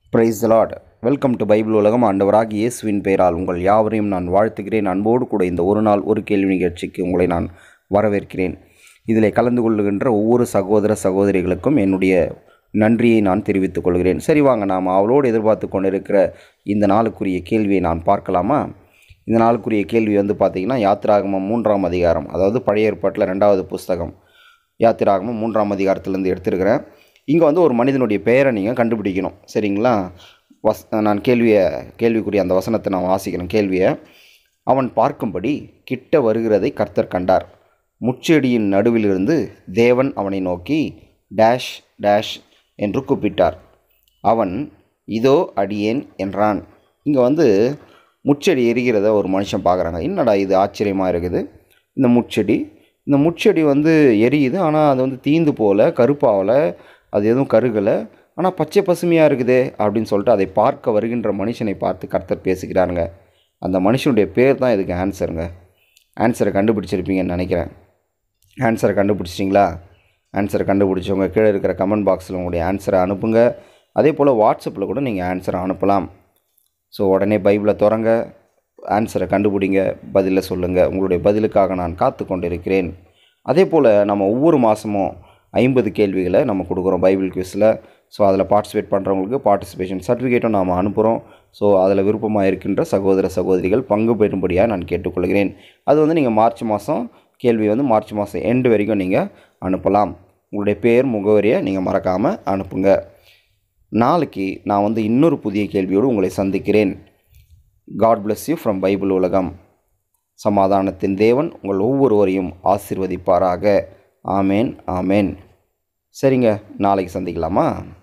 price Lord welcome to Bible உலகம் ஆண்டவராக இயேசுவின் பெயரால் உங்கள் யாவரையும் நான் வாழ்த்துகிறேன் அன்போடு கூட இந்த ஒரு நாள் ஒரு கேள்வி நிகழ்ச்சிக்கு உங்களை நான் வரவேற்கிறேன் இதில் கலந்து கொள்ளுகின்ற ஒவ்வொரு சகோதர சகோதரிகளுக்கும் என்னுடைய நன்றியை நான் தெரிவித்துக் கொள்கிறேன் சரி வாங்க நாம் அவளோடு எதிர்பார்த்து கொண்டிருக்கிற இந்த நாளுக்குரிய கேள்வியை நான் பார்க்கலாமா இந்த நாளுக்குரிய கேள்வி வந்து பார்த்திங்கன்னா யாத்திராகமம் மூன்றாம் அதிகாரம் அதாவது பழைய ஏற்பாட்டில் ரெண்டாவது புஸ்தகம் யாத்திராகமம் மூன்றாம் அதிகாரத்திலேருந்து எடுத்திருக்கிறேன் இங்கே வந்து ஒரு மனிதனுடைய பெயரை நீங்கள் கண்டுபிடிக்கணும் சரிங்களா வஸ் நான் கேள்வியை கேள்விக்குரிய அந்த வசனத்தை நான் வாசிக்கிறேன் கேள்வியை அவன் பார்க்கும்படி கிட்ட வருகிறதை கர்த்தர் கண்டார் முச்செடியின் நடுவிலிருந்து தேவன் அவனை நோக்கி டேஷ் டேஷ் என்று கூப்பிட்டார் அவன் இதோ அடியேன் என்றான் இங்கே வந்து முச்செடி எரிகிறத ஒரு மனுஷன் பார்க்குறாங்க என்னடா இது ஆச்சரியமாக இருக்குது இந்த முச்செடி இந்த முச்செடி வந்து எரியுது ஆனால் அது வந்து தீந்து போகல கருப்பாகலை அது எதுவும் கருகலை ஆனால் பச்சை பசுமையாக இருக்குதே அப்படின்னு சொல்லிட்டு அதை பார்க்க வருகின்ற மனுஷனை பார்த்து கர்த்தர் பேசுகிறாருங்க அந்த மனுஷனுடைய பேர் தான் இதுக்கு ஆன்சருங்க ஆன்சரை கண்டுபிடிச்சிருப்பீங்கன்னு நினைக்கிறேன் ஆன்சரை கண்டுபிடிச்சிட்டிங்களா ஆன்சரை கண்டுபிடிச்சவங்க கீழே இருக்கிற கமெண்ட் பாக்ஸில் உங்களுடைய ஆன்சரை அனுப்புங்க அதே போல் வாட்ஸ்அப்பில் கூட நீங்கள் ஆன்சரை அனுப்பலாம் ஸோ உடனே பைபிளை திறங்க ஆன்சரை கண்டுபிடிங்க பதிலை சொல்லுங்கள் உங்களுடைய பதிலுக்காக நான் காத்து கொண்டிருக்கிறேன் அதே போல் நம்ம ஒவ்வொரு மாதமும் ஐம்பது கேள்விகளை நம்ம கொடுக்குறோம் பைபிள் குவிஸில் ஸோ அதில் பார்ட்டிசிபேட் பண்ணுறவங்களுக்கு பார்ட்டிசிபேஷன் சர்டிஃபிகேட்டும் நாம் அனுப்புகிறோம் ஸோ அதில் விருப்பமாக இருக்கின்ற சகோதர சகோதரிகள் பங்கு பெறும்படியாக நான் கேட்டுக்கொள்கிறேன் அது வந்து நீங்கள் மார்ச் மாதம் கேள்வி வந்து மார்ச் மாதம் எண்டு வரைக்கும் நீங்கள் அனுப்பலாம் உங்களுடைய பேர் முகவரியை நீங்கள் மறக்காமல் அனுப்புங்க நாளைக்கு நான் வந்து இன்னொரு புதிய கேள்வியோடு உங்களை சந்திக்கிறேன் God bless you from Bible உலகம் சமாதானத்தின் தேவன் உங்கள் ஒவ்வொருவரையும் ஆசீர்வதிப்பாராக ஆமேன் ஆமேன் சரிங்க நாளைக்கு சந்திக்கலாமா